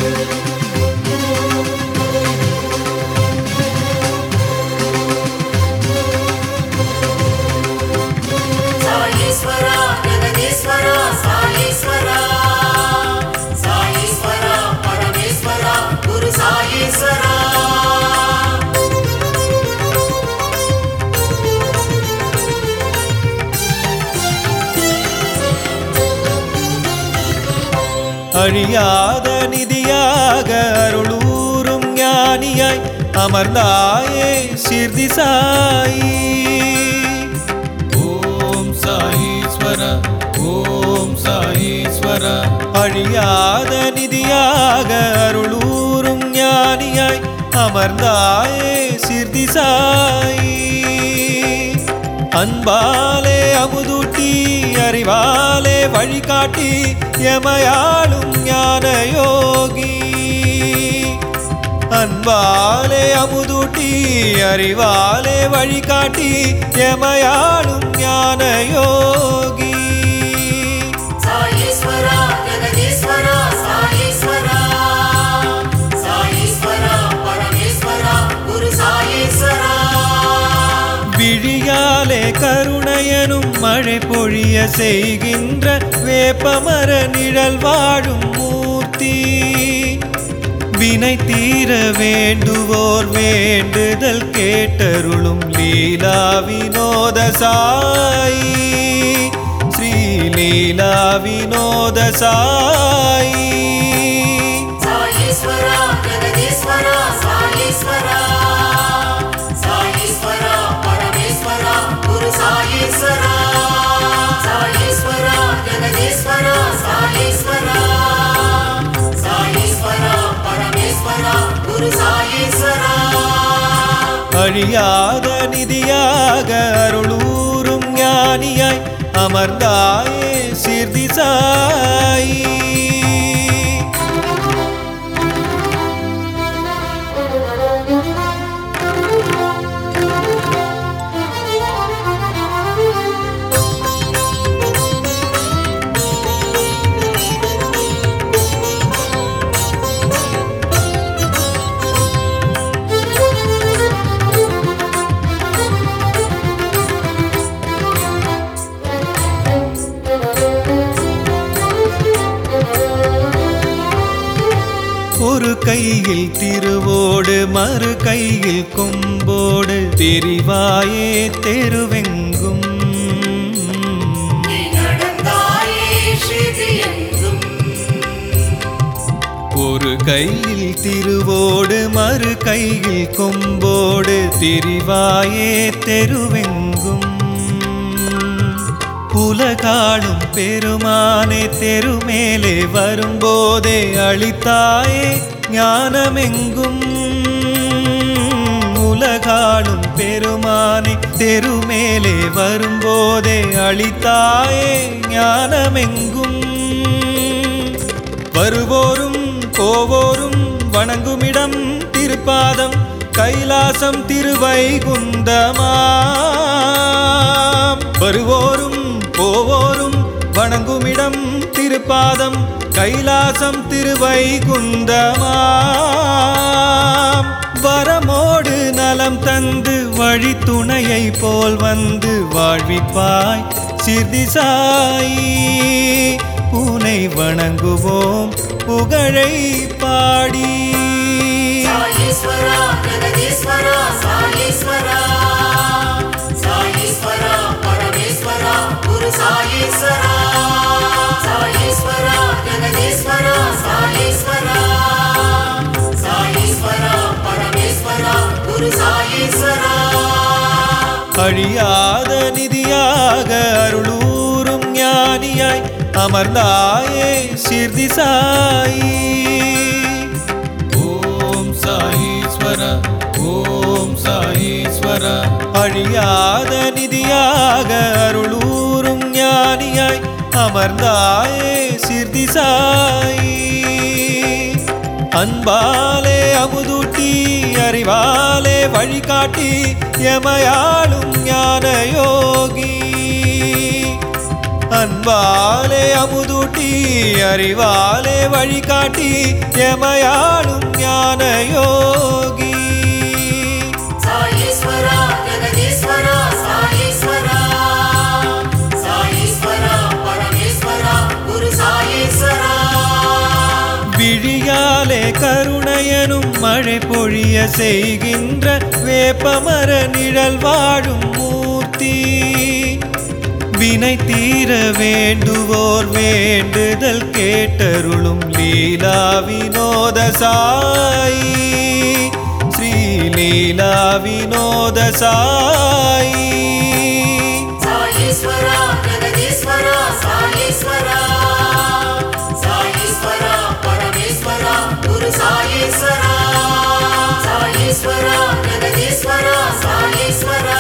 సాయీశ్వర జగదీశ్వర సాయీశ్వర సాయీశ్వర పరమేశ్వర గురు సాయీశ్వర அழியாத நிதியாக அருளூரும் ஞானியாய் அமர்ந்தாயே சிர்தி சாயி ஓம் சாயீஸ்வர ஓம் சாயீஸ்வர அழியாத நிதியாக அருளூரும் ஞானியாய் அமர்ந்தாயே சிர்தி சாயி அன்பாலே அமுதூட்டி அறிவாலே வழிகாட்டி எமையாளும் ஞான யோகி அன்பாலே அமுதூட்டி அறிவாலே வழிகாட்டி எமையாளும் ஞான யோகி సాయీశ్వర జగదీశ్వర సాయీశ్వర సాయీశ్వర పరమేశ్వర గురు సాయీశ్వర விழியாலே கருணையனும் மழை பொழிய செய்கின்ற வேப்பமர நிழல் வாழும் மூர்த்தி வினை தீர வேண்டுவோர் வேண்டுதல் கேட்டருளும் லீலா வினோத சாயி ஸ்ரீ லீலா வினோத சாயி సాయీశ్వర జగదీశ్వర సాయీశ్వర సాయీశ్వర పరమేశ్వర గురు సాయీశ్వర సాయీశ్వర జగదీశ్వర సాయీశ్వర సాయీశ్వర పరమేశ్వర గురు సాయీశ్వర அழியாத நிதியாக அருளூரும் ஞானியாய் அமர்ந்தாயே சிர்தி சாயி ஒரு கையில் திருவோடு மறு கையில் கொம்போடு தெரிவாயே தெருவெங்கும் நீ நடந்தாயே ஸ்ரீதியெங்கும் ஒரு கையில் திருவோடு மறு கையில் கொம்போடு திரிவாயே தெருவெங்கும் உலகாளும் பெருமானே தெருமேலே வரும்போதே அளித்தாயே ஞானமெங்கும் உலகாளும் பெருமானே தெருமேலே வரும்போதே அளித்தாயே ஞானமெங்கும் வருவோரும் போவோரும் வணங்குமிடம் திருப்பாதம் கைலாசம் திருவைகுந்தமாம் வருவோரும் போவோரும் வணங்குமிடம் திருப்பாதம் கைலாசம் திருவைகுந்தமாம் வரமோடு நலம் தந்து வழி துணையை போல் வந்து வாழ்விப்பாய் சிர்தி சாயி உனை வணங்குவோம் புகழை பாடி సాయీశ్వర జగదీశ్వర సాయీశ్వర సాయీశ్వర పరమేశ్వర గురు సాయీశ్వర సాయీశ్వర జగదీశ్వర సాయీశ్వర సాయీశ్వర పరమేశ్వర గురు సాయీశ్వర அழியாத நிதியாக அருளூரும் ஞானியாய் அமர்ந்தாயே சிர்தி சாயி ஓம் சாயீஸ்வர ஓம் சாயீஸ்வர அழியாத நிதியாக அருளூரும் ஞானியாய் அமர்ந்தாயே சிர்தி சாயி அன்பாலே அமுதூட்டி அறிவாலே வழிகாட்டி எமையாளும் ஞான யோகி அன்பாலே அமுதூட்டி அறிவாலே வழிகாட்டி எமையாளும் ஞான யோகி சாயீஸ்வரா ஜெகதீஸ்வரா சாயீஸ்வரா சாயீஸ்வரா பரமேஸ்வரா குரு சாயீஸ்வரா விழியாலே கருணையனும் மழை பொழிய செய்கின்ற வேப்பமர நிழல் வாழும் மூர்த்தி வினை தீர வேண்டுவோர் வேண்டுதல் கேட்டருளும் லீலா வினோத சாயி ஸ்ரீ லீலா வினோத சாயி சாயீஸ்வரா ஜெகதீஸ்வரா சாயீஸ்வரா சாயீஸ்வரா பரமேஸ்வரா குரு சாயீஸ்வரா சாயீஸ்வரா ஜெகதீஸ்வரா சாயீஸ்வரா